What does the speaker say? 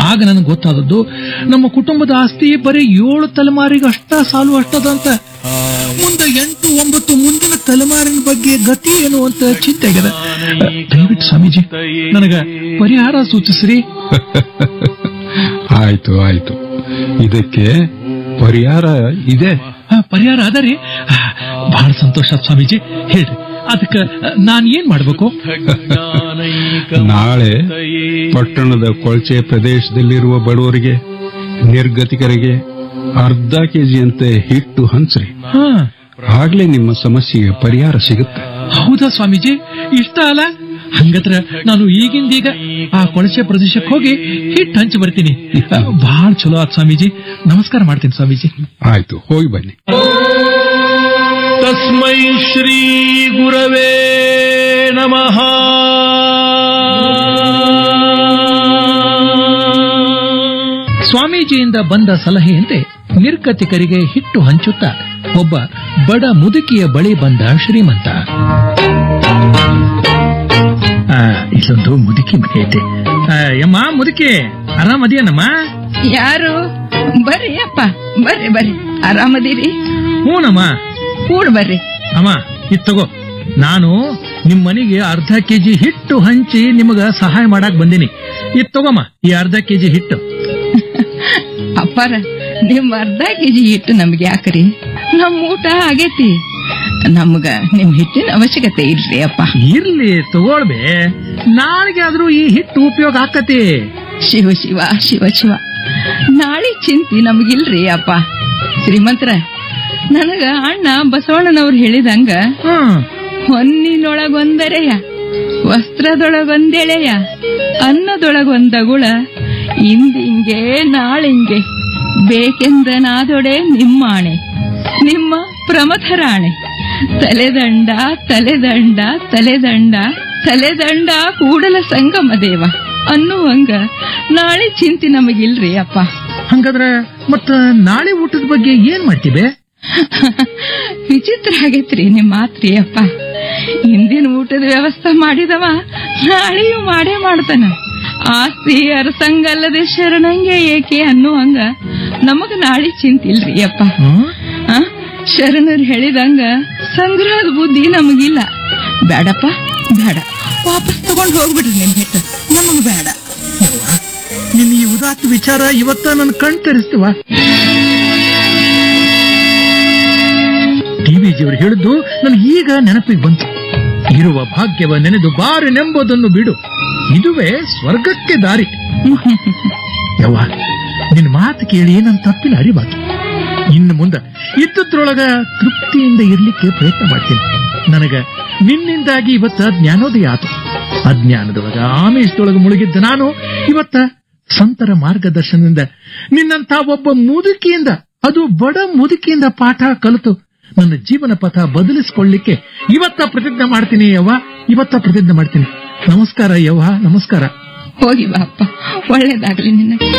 ಆಗ ನನಗೆ ಗೊತ್ತಾದದ್ದು ನಮ್ಮ ಕುಟುಂಬದ ಆಸ್ತಿ ಬರೀ ಏಳು ತಲೆಮಾರಿಗೆ ಅಷ್ಟ ಸಾಲು ಅಷ್ಟದಂತ ಮುಂದೆ ಎಂಟು ಒಂಬತ್ತು ಮುಂದಿನ ತಲೆಮಾರಿನ ಬಗ್ಗೆ ಗತಿ ಏನು ಅಂತ ಚಿಂತೆ ಆಗಿದೆ ದಯವಿಟ್ಟು ಸ್ವಾಮೀಜಿ ನನಗ ಪರಿಹಾರ ಸೂಚಿಸ್ರಿ ಆಯ್ತು ಆಯ್ತು ಇದಕ್ಕೆ ಪರಿಹಾರ ಇದೆ ಆ, ಪರಿಹಾರ ಅದರಿ ಬಹಳ ಸಂತೋಷ ಸ್ವಾಮೀಜಿ ಹೇಳ್ರಿ ಅದಕ್ಕೆ ನಾನ್ ಏನ್ ಮಾಡ್ಬೇಕು ನಾಳೆ ಪಟ್ಟಣದ ಕೊಳಚೆ ಪ್ರದೇಶದಲ್ಲಿರುವ ಬಡವರಿಗೆ ನಿರ್ಗತಿಕರಿಗೆ ಅರ್ಧ ಕೆಜಿಯಂತೆ ಹಿಟ್ಟು ಹಂಚ್ರಿ ಹಾ ಆಗ್ಲೇ ನಿಮ್ಮ ಸಮಸ್ಯೆಗೆ ಪರಿಹಾರ ಸಿಗುತ್ತೆ ಹೌದಾ ಸ್ವಾಮೀಜಿ ಇಷ್ಟ ಅಲ್ಲ ಹಂಗತ್ರ ನಾನು ಈಗಿಂದೀಗ ಆ ಕೊಳಚೆ ಪ್ರದೇಶಕ್ಕೆ ಹೋಗಿ ಹಿಟ್ಟು ಹಂಚಿ ಬರ್ತೀನಿ ಬಹಳ ಚಲೋ ಆತ್ ಸ್ವಾಮೀಜಿ ನಮಸ್ಕಾರ ಮಾಡ್ತೀನಿ ಸ್ವಾಮೀಜಿ ಆಯ್ತು ಹೋಗಿ ಬನ್ನಿ ತಸ್ಮೈ ಶ್ರೀ ಗುರವೇ ನಮಃ ಸ್ವಾಮೀಜಿಯಿಂದ ಬಂದ ಸಲಹೆಯಂತೆ ನಿರ್ಗತಿಕರಿಗೆ ಹಿಟ್ಟು ಹಂಚುತ್ತಾ ಒಬ್ಬ ಬಡ ಮುದುಕಿಯ ಬಳಿ ಬಂದ ಶ್ರೀಮಂತ ಆ, ಇಲ್ಲೊಂದು ಮುದುಕಿ ಮನೆ ಐತೆ ಆ, ಯಮ್ಮ ಮುದುಕಿ ಆರಾಮದಿಯನಮ್ಮ ಯಾರು ಬರ್ರಿ ಅಪ್ಪ ಬರ್ರಿ ಬರ್ರಿ ಆರಾಮದಿರಿ ಹ್ಞೂನಮ್ಮ ಕೂಡ್ ಬರ್ರಿ ಅಮ್ಮ ಇದ್ ತಗೋ ನಾನು ನಿಮ್ ಮನೆಗೆ ಅರ್ಧ ಕೆಜಿ ಹಿಟ್ಟು ಹಂಚಿ ನಿಮಗ ಸಹಾಯ ಮಾಡಕ್ ಬಂದೀನಿ ಇದ್ ತಗೋಮ್ಮ ಈ ಅರ್ಧ ಕೆಜಿ ಹಿಟ್ಟು ಅಪ್ಪಾರ ನಿಮ್ ಅರ್ಧ ಕೆಜಿ ಹಿಟ್ಟು ನಮ್ಗೆ ಯಾಕ್ರಿ ನಮ್ ಊಟ ಆಗೇತಿ ನಮ್ಗ ನಿಮ್ ಹಿಟ್ಟಿನ ಅವಶ್ಯಕತೆ ಇಲ್ರಿ ಅಪ್ಪ ಇರ್ಲಿ ತಗೊಳ್ಬೆ ನಾಳೆಗೆ ಆದ್ರೂ ಈ ಹಿಟ್ಟು ಉಪಯೋಗ ಆಕತಿ ಶಿವ ಶಿವ ಶಿವ ಶಿವ ನಾಳೆ ಚಿಂತಿ ನಮಗಿಲ್ರಿ ಅಪ್ಪ ಶ್ರೀಮಂತ್ರ ನನಗ ಅಣ್ಣ ಬಸವಣ್ಣನವ್ರು ಹೇಳಿದಂಗ ಹ್ಮ್ ಹೊನ್ನಿನೊಳಗೊಂದರೆಯ ವಸ್ತ್ರದೊಳಗೊಂದೆಳೆಯ ಅನ್ನದೊಳಗೊಂದಗುಳ ಇಂದಿಂಗೆ ನಾಳಿಂಗೆ ಬೇಕೆಂದನಾದೊಡೆ ನಿಮ್ಮಾಣೆ ನಿಮ್ಮ ಪ್ರಮಥರಾಣೆ ತಲೆದಂಡ ತಲೆದಂಡ ತಲೆದಂಡ ತಲೆದಂಡ ಕೂಡಲ ಸಂಗಮ ದೇವ ಅನ್ನುವಂಗ ನಾಳೆ ಚಿಂತೆ ನಮಗಿಲ್ರಿ ಅಪ್ಪ ಹಂಗಾದ್ರ ಮತ್ತ ನಾಳೆ ಊಟದ ಬಗ್ಗೆ ಏನ್ ಮಾಡ್ತೀವಿ ವಿಚಿತ್ರ ಆಗೈತ್ರಿ ನಿಮ್ ಮಾತ್ರಿ ಅಪ್ಪ ಹಿಂದಿನ ಊಟದ ವ್ಯವಸ್ಥೆ ಮಾಡಿದವ ನಾಳೆಯೂ ಮಾಡೇ ಮಾಡ್ತಾನ ಆಸ್ತಿ ಅರಸಂಗಲ್ಲದೆ ಶರಣಂಗೆ ಏಕೆ ಅನ್ನುವಂಗ ನಮಗ ನಾಳೆ ಚಿಂತಿಲ್ರಿ ಅಪ್ಪ ಆ? ಶರಣರು ಹೇಳಿದಂಗ ಸಂಗ್ರಹದ ಬುದ್ಧಿ ನಮಗಿಲ್ಲ ಬೇಡಪ್ಪ ಬೇಡ ವಾಪಸ್ ತಗೊಂಡ್ ಹೋಗ್ಬಿಡ್ರಿ ನಿಮ್ ಹಿಟ್ಟ ನಮಗ್ ಬೇಡ ನಿನ್ ಈ ಉದಾತ್ತ ವಿಚಾರ ಇವತ್ತ ನನ್ ಕಣ್ ತೆರೆಸ್ತೀವ ಟಿವಿಜಿಯವರು ಹೇಳಿದ್ದು ನನ್ಗೆ ಈಗ ನೆನಪಿಗೆ ಬಂತು ಇರುವ ಭಾಗ್ಯವ ನೆನೆದು ಬಾರೆನೆಂಬುದನ್ನು ಬಿಡು ಇದುವೇ ಸ್ವರ್ಗಕ್ಕೆ ದಾರಿ ಯವ್ವ ನಿನ್ ಮಾತು ಕೇಳಿ ನನ್ ತಪ್ಪಿನ ಅರಿವಾತು ಇನ್ನು ಮುಂದ ಇದ್ದದ್ರೊಳಗ ತೃಪ್ತಿಯಿಂದ ಇರ್ಲಿಕ್ಕೆ ಪ್ರಯತ್ನ ಮಾಡ್ತೀನಿ ನನಗ ನಿನ್ನಿಂದಾಗಿ ಇವತ್ತ ಜ್ಞಾನೋದಯ ಆತು ಅಜ್ಞಾನದೊಳಗ ಆಮೇಶದೊಳಗ ಮುಳುಗಿದ್ದ ನಾನು ಇವತ್ತ ಸಂತರ ಮಾರ್ಗದರ್ಶನದಿಂದ ನಿನ್ನಂತ ಒಬ್ಬ ಮುದುಕಿಯಿಂದ ಅದು ಬಡ ಮುದುಕಿಯಿಂದ ಪಾಠ ಕಲಿತು ನನ್ನ ಜೀವನ ಪಥ ಬದಲಿಸಿಕೊಳ್ಳಿಕ್ಕೆ ಇವತ್ತ ಪ್ರತಿಜ್ಞೆ ಮಾಡ್ತೀನಿ ಯವ್ವ ಇವತ್ತ ಪ್ರತಿಜ್ಞೆ ಮಾಡ್ತೀನಿ ನಮಸ್ಕಾರ ಯವ್ವ ನಮಸ್ಕಾರ ಹೋಗಿ ಬಾ ಅಪ್ಪ ಒಳ್ಳೇದಾಗ್ಲಿ ನಿನ್ನ